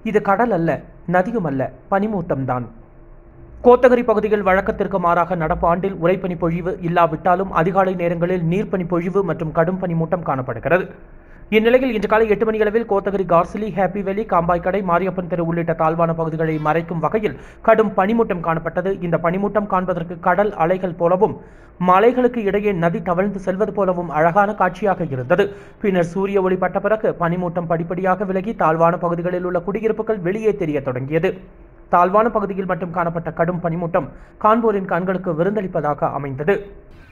இது கடல் அல்ல நதியும் அல்ல பனிமூட்டம்தான் கோத்தகிரி பகுதியில் வழக்கத்திற்கு மாறாக நடப்பு ஆண்டில் உரைப்பனி பொழிவு இல்லாவிட்டாலும் அதிகாலை நேரங்களில் நீர்ப்பனி பொழிவு மற்றும் கடும் பனிமூட்டம் காணப்படுகிறது இந்நிலையில் இன்று காலை எட்டு மணியளவில் கோத்தகிரி கார்சிலி ஹாப்பி வேலி காம்பாய்க்கடை மாரியப்பன் தெரு உள்ளிட்ட தாழ்வான பகுதிகளை மறைக்கும் வகையில் கடும் பனிமூட்டம் காணப்பட்டது இந்த பனிமூட்டம் காண்பதற்கு கடல் அலைகள் போலவும் மலைகளுக்கு இடையே நதி தவழ்ந்து செல்வது போலவும் அழகான காட்சியாக இருந்தது பின்னர் சூரிய ஒளி பட்ட பிறகு பனிமூட்டம் படிப்படியாக விலகி தாழ்வான பகுதிகளில் உள்ள குடியிருப்புகள் வெளியே தெரிய தொடங்கியது தாழ்வான பகுதியில் மட்டும் காணப்பட்ட கடும் பனிமூட்டம் காண்போரின் கண்களுக்கு விருந்தளிப்பதாக அமைந்தது